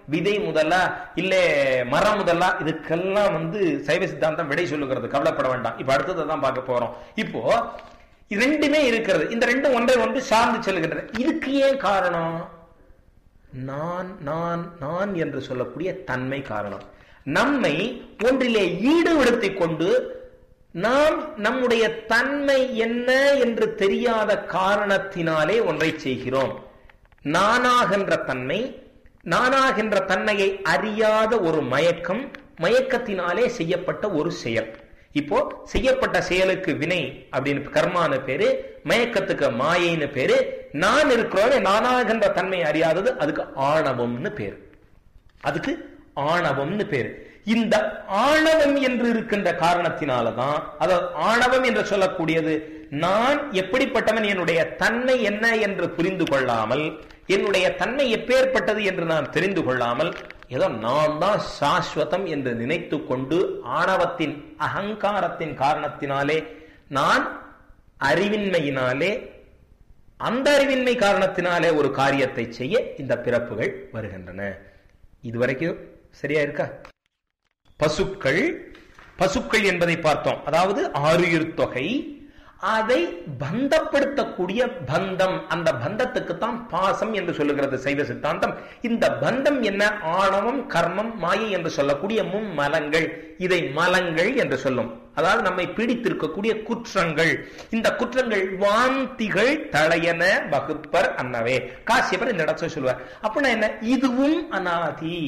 விதை முதலா இல்ல மரம் முதலா இதுக்கெல்லாம் வந்து சைவ சித்தாந்தம் விடை சொல்லுகிறது கவலைப்பட வேண்டாம் இப்ப அடுத்ததை தான் பார்க்க போறோம் இப்போ இது ரெண்டுமே இருக்கிறது இந்த ரெண்டும் ஒன்றை ஒன்று சார்ந்து செல்கின்றன இதுக்கு ஏன் காரணம் நான் நான் நான் என்று சொல்லக்கூடிய தன்மை காரணம் நம்மை ஒன்றிலே ஈடுபடுத்திக் கொண்டு நாம் நம்முடைய தன்மை என்ன என்று தெரியாத காரணத்தினாலே ஒன்றை செய்கிறோம் நானாகின்ற தன்மை நானாகின்ற தன்மையை அறியாத ஒரு மயக்கம் மயக்கத்தினாலே செய்யப்பட்ட ஒரு செயல் இப்போ செய்யப்பட்ட செயலுக்கு வினை அப்படின்னு கர்மான்னு பேரு மயக்கத்துக்கு மாயைன்னு பேரு நான் இருக்கிறோம் நானாகின்ற தன்மை அறியாதது அதுக்கு ஆணவம்னு பேரு அதுக்கு ஆணவம்னு பேரு இந்த ஆணவம் என்று இருக்கின்ற காரணத்தினாலதான் அதாவது ஆணவம் என்று சொல்லக்கூடியது நான் எப்படிப்பட்டவன் என்னுடைய தன்மை என்ன என்று புரிந்து கொள்ளாமல் என்னுடைய தன்மை எப்பேற்பட்டது என்று நான் தெரிந்து கொள்ளாமல் ஏதோ நான் தான் சாஸ்வதம் என்று நினைத்து கொண்டு ஆணவத்தின் அகங்காரத்தின் காரணத்தினாலே நான் அறிவின்மையினாலே அந்த அறிவின்மை காரணத்தினாலே ஒரு காரியத்தை செய்ய இந்த பிறப்புகள் வருகின்றன இதுவரைக்கும் சரியா இருக்கா பசுக்கள் பசுக்கள் என்பதை பார்த்தோம் அதாவது ஆறுயிர் தொகை அதை பந்தப்படுத்தக்கூடிய பந்தம் அந்த பந்தத்துக்கு தான் பாசம் என்று சொல்லுகிறது சைவ சித்தாந்தம் இந்த பந்தம் என்ன ஆணவம் கர்மம் மாயை என்று சொல்லக்கூடிய மும்மலங்கள் இதை மலங்கள் என்று சொல்லும் அதாவது நம்மை பீடித்திருக்கக்கூடிய குற்றங்கள் இந்த குற்றங்கள் வாந்திகள் தளையன வகுப்பர் அன்னவே காசியப்பர் இந்த இடத்துல சொல்லுவார் அப்படின்னா என்ன இதுவும் அனாதி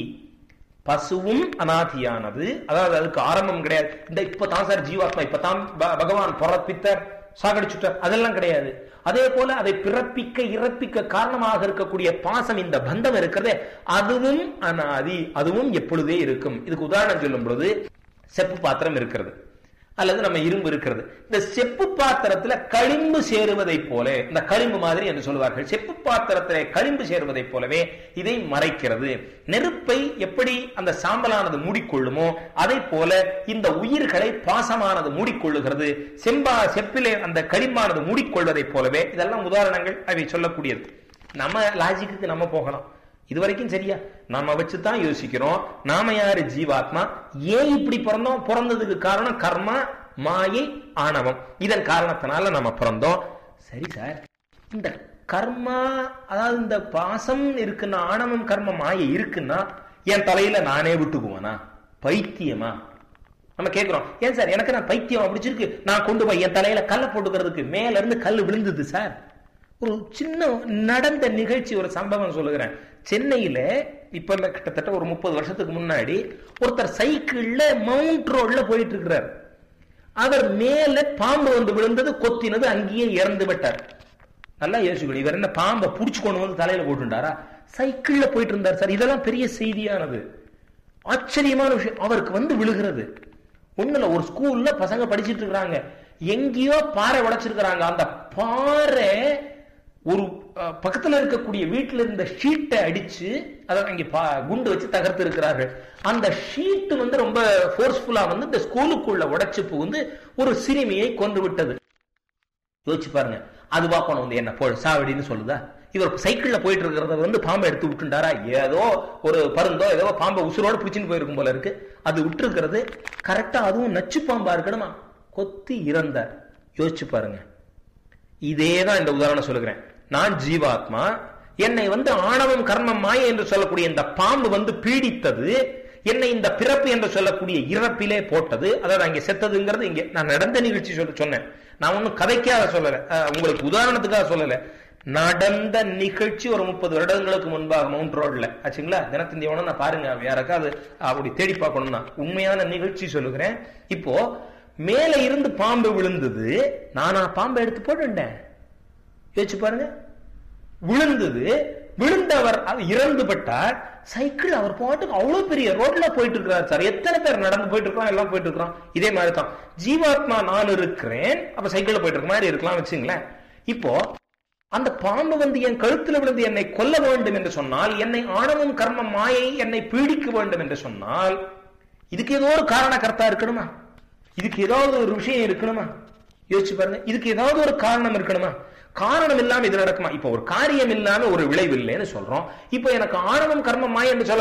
பசுவும் அனாதியானது அதாவது அதுக்கு ஆரம்பம் கிடையாது இந்த இப்பதான் சார் ஜீவாத்மா இப்பதான் பகவான் பிறப்பித்தார் சாகடிச்சுட்டார் அதெல்லாம் கிடையாது அதே போல அதை பிறப்பிக்க இறப்பிக்க காரணமாக இருக்கக்கூடிய பாசம் இந்த பந்தம் இருக்கிறதே அதுவும் அனாதி அதுவும் எப்பொழுதே இருக்கும் இதுக்கு உதாரணம் சொல்லும் பொழுது செப்பு பாத்திரம் இருக்கிறது அல்லது நம்ம இரும்பு இருக்கிறது இந்த செப்பு பாத்திரத்துல களிம்பு சேருவதை போல இந்த களிம்பு மாதிரி என்று சொல்லுவார்கள் செப்பு பாத்திரத்திலே களிம்பு சேருவதை போலவே இதை மறைக்கிறது நெருப்பை எப்படி அந்த சாம்பலானது மூடிக்கொள்ளுமோ அதை போல இந்த உயிர்களை பாசமானது மூடிக்கொள்ளுகிறது செம்பா செப்பிலே அந்த களிம்பானது மூடிக்கொள்வதை போலவே இதெல்லாம் உதாரணங்கள் அவை சொல்லக்கூடியது நம்ம லாஜிக்கு நம்ம போகலாம் இது வரைக்கும் சரியா நாம வச்சுதான் யோசிக்கிறோம் நாம யாரு ஜீவாத்மா ஏன் இப்படி பிறந்தோம் பிறந்ததுக்கு காரணம் கர்மா மாயை ஆணவம் இதன் காரணத்தினால நம்ம பிறந்தோம் சரி சார் இந்த கர்மா அதாவது இந்த பாசம் இருக்குன்னா ஆணவம் கர்ம மாயை இருக்குன்னா என் தலையில நானே விட்டுக்குவானா பைத்தியமா நம்ம கேட்கிறோம் ஏன் சார் எனக்கு நான் பைத்தியம் பிடிச்சிருக்கு நான் கொண்டு போய் என் தலையில கல்லை போட்டுக்கிறதுக்கு மேல இருந்து கல் விழுந்தது சார் ஒரு சின்ன நடந்த நிகழ்ச்சி ஒரு சம்பவம் சொல்லுகிறேன் சென்னையில இப்ப கிட்டத்தட்ட ஒரு முப்பது வருஷத்துக்கு முன்னாடி ஒருத்தர் சைக்கிள்ல மவுண்ட் ரோட்ல போயிட்டு இருக்கிறார் அவர் மேல பாம்பு வந்து விழுந்தது கொத்தினது அங்கேயே இறந்து விட்டார் நல்லா யோசிக்கணும் இவர் என்ன பாம்பை புடிச்சு கொண்டு வந்து தலையில போட்டுட்டாரா சைக்கிள்ல போயிட்டு இருந்தார் சார் இதெல்லாம் பெரிய செய்தியானது ஆச்சரியமான விஷயம் அவருக்கு வந்து விழுகிறது ஒண்ணுல ஒரு ஸ்கூல்ல பசங்க படிச்சிட்டு இருக்கிறாங்க எங்கேயோ பாறை உடைச்சிருக்கிறாங்க அந்த பாறை ஒரு பக்கத்துல இருக்கக்கூடிய வீட்டுல இருந்த ஷீட்டை அடிச்சு அதை அங்கே குண்டு வச்சு தகர்த்து இருக்கிறார்கள் அந்த ஷீட் வந்து ரொம்ப போர்ஸ்ஃபுல்லா வந்து இந்த ஸ்கூலுக்குள்ள உடைச்சு புகுந்து ஒரு சிறுமியை கொண்டு விட்டது யோசிச்சு பாருங்க அதுவா போன வந்து என்ன போ சாவடின்னு சொல்லுதா இவர் சைக்கிள்ல போயிட்டு இருக்கிறத வந்து பாம்பை எடுத்து விட்டுண்டாரா ஏதோ ஒரு பருந்தோ ஏதோ பாம்பை உசுரோட பிடிச்சின்னு போயிருக்கும் போல இருக்கு அது விட்டு இருக்கிறது கரெக்டா அதுவும் நச்சு பாம்பா இருக்கணுமா கொத்தி இறந்தார் யோசிச்சு பாருங்க இதே தான் இந்த உதாரணம் சொல்லுகிறேன் நான் ஜீவாத்மா என்னை வந்து ஆணவம் கர்மம் மாய என்று சொல்லக்கூடிய இந்த பாம்பு வந்து பீடித்தது என்னை இந்த பிறப்பு என்று சொல்லக்கூடிய இறப்பிலே போட்டது அதாவது அங்கே செத்ததுங்கிறது இங்கே நான் நடந்த நிகழ்ச்சி சொல்ல சொன்னேன் நான் ஒன்னும் கதைக்காக சொல்லல உங்களுக்கு உதாரணத்துக்காக சொல்லல நடந்த நிகழ்ச்சி ஒரு முப்பது வருடங்களுக்கு முன்பாக மவுண்ட் ரோட்ல ஆச்சுங்களா தினத்தந்தியோட நான் பாருங்க யாருக்காவது அப்படி தேடி பார்க்கணும்னா உண்மையான நிகழ்ச்சி சொல்லுகிறேன் இப்போ மேல இருந்து பாம்பு விழுந்தது நானா பாம்பை எடுத்து போட்டுட்டேன் யோசிச்சு பாருங்க விழுந்தது விழுந்தவர் இறந்து பட்டார் சைக்கிள் அவர் பாட்டுக்கு அவ்வளவு பெரிய ரோட்ல போயிட்டு இருக்கிறார் சார் எத்தனை பேர் நடந்து போயிட்டு இருக்கோம் எல்லாம் போயிட்டு இருக்கிறோம் இதே மாதிரி தான் ஜீவாத்மா நான் இருக்கிறேன் அப்ப சைக்கிள்ல போயிட்டு இருக்க மாதிரி இருக்கலாம் வச்சுங்களேன் இப்போ அந்த பாம்பு வந்து என் கழுத்துல விழுந்து என்னை கொல்ல வேண்டும் என்று சொன்னால் என்னை ஆணவம் கர்மம் மாயை என்னை பீடிக்க வேண்டும் என்று சொன்னால் இதுக்கு ஏதோ ஒரு காரண கர்த்தா இருக்கணுமா இதுக்கு ஏதாவது ஒரு விஷயம் இருக்கணுமா யோசிச்சு பாருங்க இதுக்கு ஏதாவது ஒரு காரணம் இருக்கணுமா காரணம் இல்லாம இது நடக்குமா இப்ப ஒரு காரியம் இல்லாம ஒரு விளைவு இல்லைன்னு சொல்றோம் இப்ப எனக்கு ஆணவம் கர்மம் மாய என்று சொல்ல